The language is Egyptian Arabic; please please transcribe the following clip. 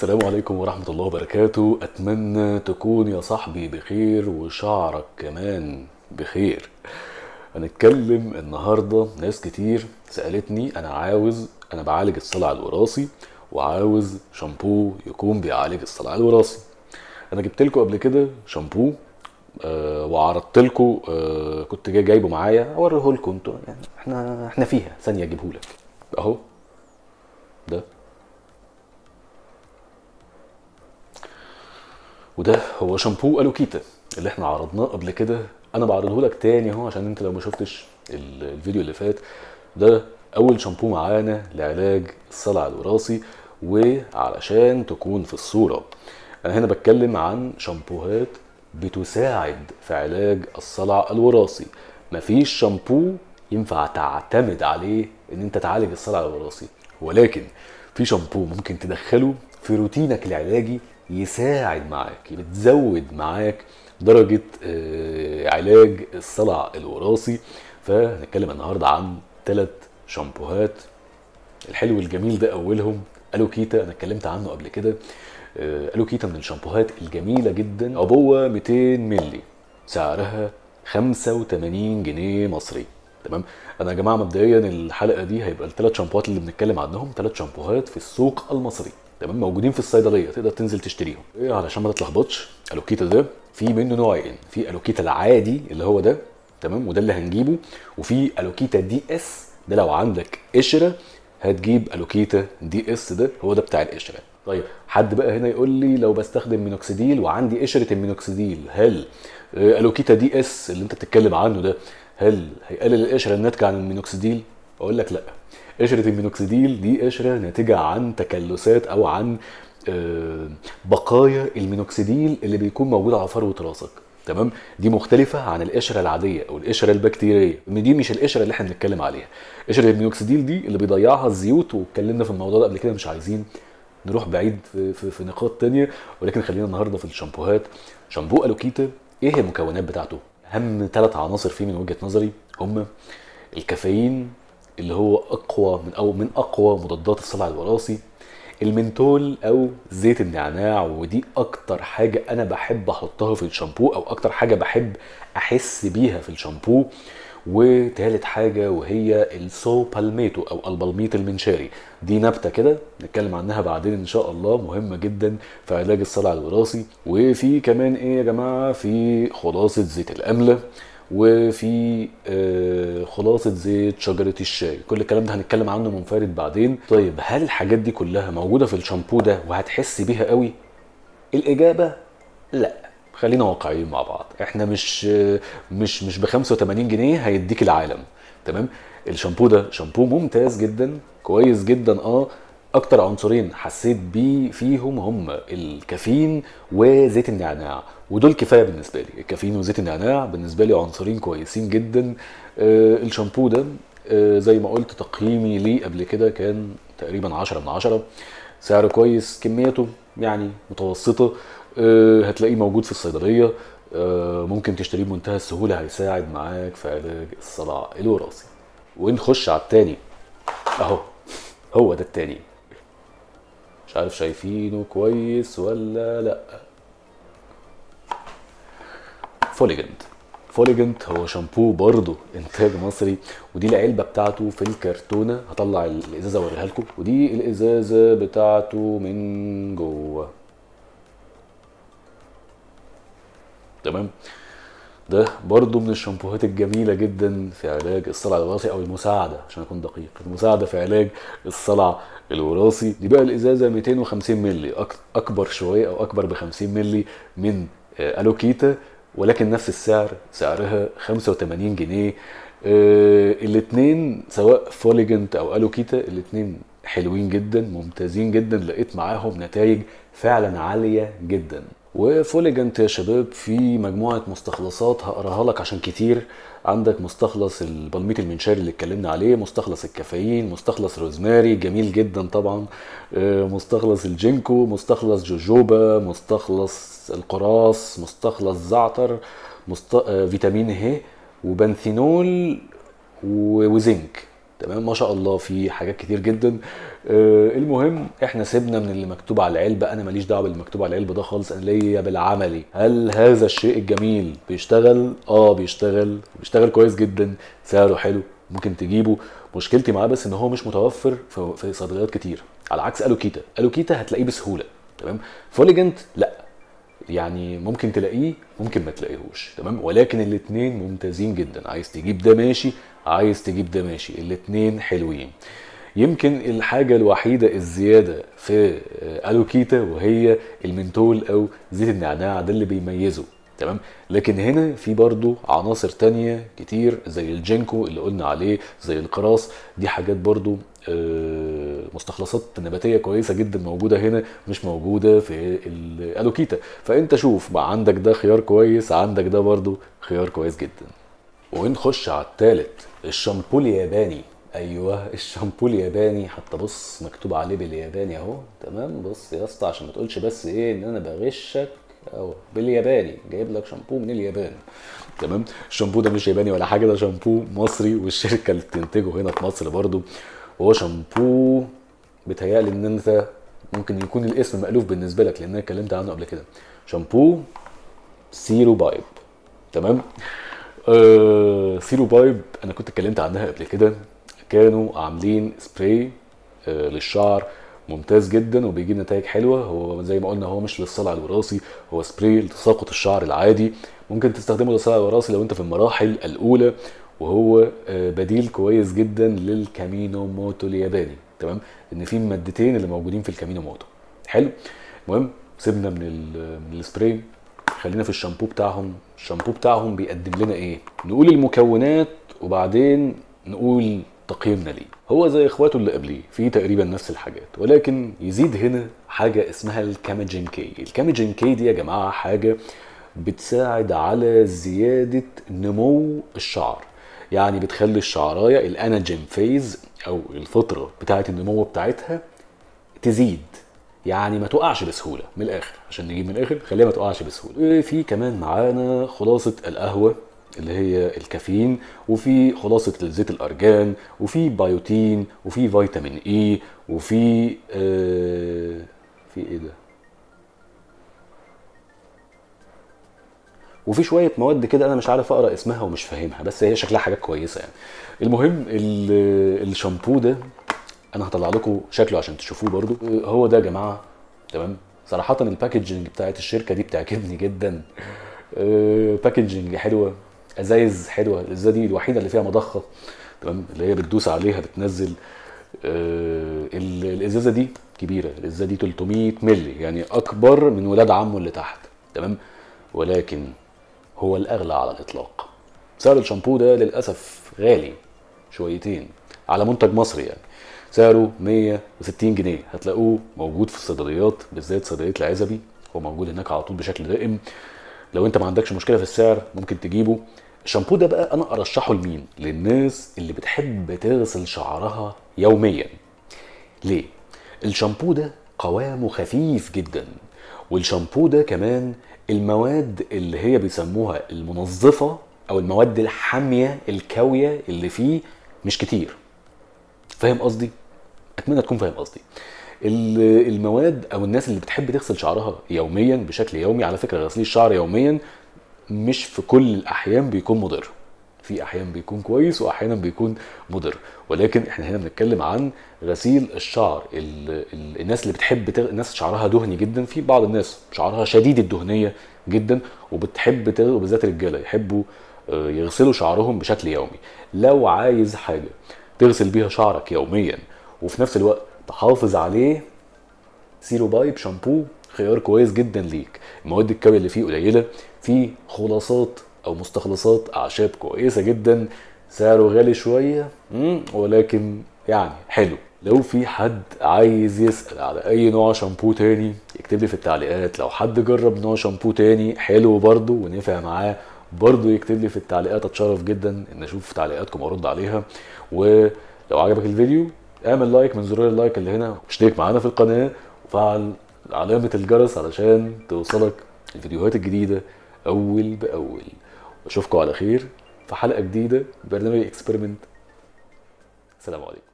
السلام عليكم ورحمة الله وبركاته أتمنى تكون يا صاحبي بخير وشعرك كمان بخير هنتكلم النهاردة ناس كتير سألتني أنا عاوز أنا بعالج الصلع الوراثي وعاوز شامبو يكون بيعالج الصلع الوراثي أنا جبت لكم قبل كده شامبو آه وعرضت لكم آه كنت جاي جايبه معايا اوريه لكم انتوا يعني احنا احنا فيها ثانيه اجيبه لك اهو ده وده هو شامبو الوكيتا اللي احنا عرضناه قبل كده انا بعرضه لك تاني اهو عشان انت لو ما شفتش ال- الفيديو اللي فات ده اول شامبو معانا لعلاج الصلع الوراثي وعلشان تكون في الصوره انا هنا بتكلم عن شامبوهات بتساعد في علاج الصلع الوراثي مفيش شامبو ينفع تعتمد عليه ان انت تعالج الصلع الوراثي ولكن في شامبو ممكن تدخله في روتينك العلاجي يساعد معاك بتزود معاك درجة آه، علاج الصلع الوراثي فهنتكلم النهاردة عن ثلاث شامبوهات الحلو الجميل ده اولهم الوكيتا انا اتكلمت عنه قبل كده آه، الوكيتا من الشامبوهات الجميله جدا عبوه 200 مللي سعرها 85 جنيه مصري تمام انا يا جماعه مبدئيا الحلقه دي هيبقى الثلاث شامبوهات اللي بنتكلم عنهم ثلاث شامبوهات في السوق المصري تمام موجودين في الصيدليه تقدر تنزل تشتريهم إيه علشان ما تتلخبطش الوكيتا ده في منه نوعين في الوكيتا العادي اللي هو ده تمام وده اللي هنجيبه وفي الوكيتا دي اس ده لو عندك قشره هتجيب الوكيتا دي اس ده هو ده بتاع القشره طيب حد بقى هنا يقول لي لو بستخدم مينوكسيديل وعندي قشره المينوكسيديل هل آه، الوكيتا دي اس اللي انت بتتكلم عنه ده هل هيقلل القشره الناتجه عن المينوكسيديل اقول لك لا قشره المينوكسيديل دي قشره ناتجه عن تكلسات او عن آه، بقايا المينوكسيديل اللي بيكون موجود على فروه راسك تمام دي مختلفه عن القشره العاديه او القشره البكتيريه إن دي مش القشره اللي احنا بنتكلم عليها قشره المينوكسيديل دي اللي بيضيعها الزيوت واتكلمنا في الموضوع ده قبل كده مش عايزين نروح بعيد في, في, في نقاط تانية ولكن خلينا النهارده في الشامبوهات شامبو الوكيتا ايه هي المكونات بتاعته اهم ثلاث عناصر فيه من وجهه نظري هم الكافيين اللي هو اقوى من او من اقوى مضادات الصلع الوراثي المنتول او زيت النعناع ودي اكتر حاجه انا بحب احطها في الشامبو او اكتر حاجه بحب احس بيها في الشامبو وتالت حاجة وهي السو بالميتو أو البلميط المنشاري دي نبتة كده نتكلم عنها بعدين إن شاء الله مهمة جدا في علاج الصلع الوراثي وفي كمان إيه يا جماعة في خلاصة زيت الأملة وفي آه، خلاصة زيت شجرة الشاي كل الكلام ده هنتكلم عنه منفرد بعدين طيب هل الحاجات دي كلها موجودة في الشامبو ده وهتحس بيها قوي الإجابة لا خلينا واقعيين مع بعض احنا مش مش مش ب 85 جنيه هيديك العالم تمام الشامبو ده شامبو ممتاز جدا كويس جدا اه اكتر عنصرين حسيت بيه فيهم هم الكافيين وزيت النعناع ودول كفايه بالنسبه لي الكافيين وزيت النعناع بالنسبه لي عنصرين كويسين جدا آه الشامبو ده آه زي ما قلت تقييمي ليه قبل كده كان تقريبا 10 من 10 سعره كويس كميته يعني متوسطة آه، هتلاقيه موجود في الصيدلية آه، ممكن تشتريه بمنتهى السهولة هيساعد معاك في علاج الصلع الوراثي ونخش على التاني اهو هو ده التاني مش عارف شايفينه كويس ولا لا فوليجنت فوليجنت هو شامبو برضه انتاج مصري ودي العلبه بتاعته في الكرتونه هطلع الازازه اوريها لكم ودي الازازه بتاعته من جوه تمام ده برضه من الشامبوهات الجميلة جدا في علاج الصلع الوراثي أو المساعدة عشان أكون دقيق المساعدة في علاج الصلع الوراثي دي بقى الإزازة 250 مللي أك- أكبر شوية أو أكبر ب 50 مللي من آه، ألوكيتا ولكن نفس السعر سعرها 85 جنيه آه، الاتنين سواء فوليجنت أو ألوكيتا الاتنين حلوين جدا ممتازين جدا لقيت معاهم نتائج فعلا عالية جدا وفوليجنت يا شباب في مجموعة مستخلصات هقراها لك عشان كتير عندك مستخلص البلميط المنشاري اللي اتكلمنا عليه مستخلص الكافيين مستخلص روزماري جميل جدا طبعا آه، مستخلص الجينكو مستخلص جوجوبا مستخلص القراص مستخلص زعتر مست... آه، فيتامين ه وبنثينول و- وزنك تمام ما شاء الله في حاجات كتير جدا آه المهم احنا سيبنا من اللي مكتوب على العلبه انا ماليش دعوه باللي مكتوب على العلبه ده خالص انا ليا بالعملي هل هذا الشيء الجميل بيشتغل اه بيشتغل بيشتغل كويس جدا سعره حلو ممكن تجيبه مشكلتي معاه بس ان هو مش متوفر في, في صيدليات كتير على عكس الوكيتا الوكيتا هتلاقيه بسهوله تمام فوليجنت لا يعني ممكن تلاقيه ممكن ما تلاقيهوش تمام ولكن الاثنين ممتازين جدا عايز تجيب ده ماشي عايز تجيب ده ماشي الاثنين حلوين يمكن الحاجة الوحيدة الزيادة في الوكيتا وهي المنتول او زيت النعناع ده اللي بيميزه تمام لكن هنا في برضو عناصر تانية كتير زي الجينكو اللي قلنا عليه زي القراص دي حاجات برضو مستخلصات نباتيه كويسه جدا موجوده هنا مش موجوده في الالوكيتا فانت شوف بقى عندك ده خيار كويس عندك ده برضو خيار كويس جدا ونخش على التالت الشامبو الياباني ايوه الشامبو الياباني حتى بص مكتوب عليه بالياباني اهو تمام بص يا اسطى عشان ما تقولش بس ايه ان انا بغشك اهو بالياباني جايب لك شامبو من اليابان تمام الشامبو ده مش ياباني ولا حاجه ده شامبو مصري والشركه اللي بتنتجه هنا في مصر برضو وهو شامبو بيتهيألي ان انت ممكن يكون الاسم مألوف بالنسبه لك لان انا اتكلمت عنه قبل كده شامبو سيرو بايب تمام آه سيرو بايب انا كنت اتكلمت عنها قبل كده كانوا عاملين سبراي آه للشعر ممتاز جدا وبيجيب نتائج حلوه هو زي ما قلنا هو مش للصلع الوراثي هو سبراي لتساقط الشعر العادي ممكن تستخدمه للصلع الوراثي لو انت في المراحل الاولى وهو بديل كويس جدا للكامينو موتو الياباني تمام ان في مادتين اللي موجودين في الكامينو موتو حلو المهم سيبنا من من السبراي خلينا في الشامبو بتاعهم الشامبو بتاعهم بيقدم لنا ايه نقول المكونات وبعدين نقول تقييمنا ليه هو زي اخواته اللي قبليه في تقريبا نفس الحاجات ولكن يزيد هنا حاجه اسمها الكاميجين كي الكاميجين كي دي يا جماعه حاجه بتساعد على زياده نمو الشعر يعني بتخلي الشعرايه الاناجين فيز او الفتره بتاعه النمو بتاعتها تزيد يعني ما تقعش بسهوله من الاخر عشان نجيب من الاخر خليها ما تقعش بسهوله في كمان معانا خلاصه القهوه اللي هي الكافيين وفي خلاصه زيت الارجان وفي بايوتين وفي فيتامين اي وفي آه في ايه ده وفي شويه مواد كده انا مش عارف اقرا اسمها ومش فاهمها بس هي شكلها حاجات كويسه يعني المهم الشامبو ده انا هطلع لكم شكله عشان تشوفوه برضو هو ده يا جماعه تمام صراحه الباكجنج بتاعت الشركه دي بتعجبني جدا باكجنج حلوه ازايز حلوه الازازه دي الوحيده اللي فيها مضخه تمام اللي هي بتدوس عليها بتنزل الازازه دي كبيره الازازه دي 300 مللي يعني اكبر من ولاد عمه اللي تحت تمام ولكن هو الاغلى على الاطلاق سعر الشامبو ده للاسف غالي شويتين على منتج مصري يعني سعره 160 جنيه هتلاقوه موجود في الصيدليات بالذات صيدليه العزبي هو موجود هناك على طول بشكل دائم لو انت ما عندكش مشكله في السعر ممكن تجيبه الشامبو ده بقى انا ارشحه لمين للناس اللي بتحب تغسل شعرها يوميا ليه الشامبو ده قوامه خفيف جدا والشامبو ده كمان المواد اللي هي بيسموها المنظفه او المواد الحاميه الكاويه اللي فيه مش كتير فاهم قصدي اتمنى تكون فاهم قصدي المواد او الناس اللي بتحب تغسل شعرها يوميا بشكل يومي على فكره غسيل الشعر يوميا مش في كل الاحيان بيكون مضر في احيان بيكون كويس واحيانا بيكون مضر ولكن احنا هنا بنتكلم عن غسيل الشعر ال ال الناس اللي بتحب تغ... الناس شعرها دهني جدا في بعض الناس شعرها شديد الدهنيه جدا وبتحب تغ... وبالذات الرجاله يحبوا يغسلوا شعرهم بشكل يومي لو عايز حاجه تغسل بيها شعرك يوميا وفي نفس الوقت تحافظ عليه سيرو بايب شامبو خيار كويس جدا ليك المواد الكاويه اللي فيه قليله فيه خلاصات او مستخلصات اعشاب كويسه جدا سعره غالي شويه ولكن يعني حلو لو في حد عايز يسال على اي نوع شامبو تاني يكتب لي في التعليقات لو حد جرب نوع شامبو تاني حلو برضه ونفع معاه برضه يكتب لي في التعليقات اتشرف جدا ان اشوف تعليقاتكم وارد عليها ولو عجبك الفيديو اعمل لايك من زرار اللايك اللي هنا واشترك معانا في القناه وفعل علامه الجرس علشان توصلك الفيديوهات الجديده اول باول اشوفكم على خير في حلقه جديده برنامج اكسبيرمنت سلام عليكم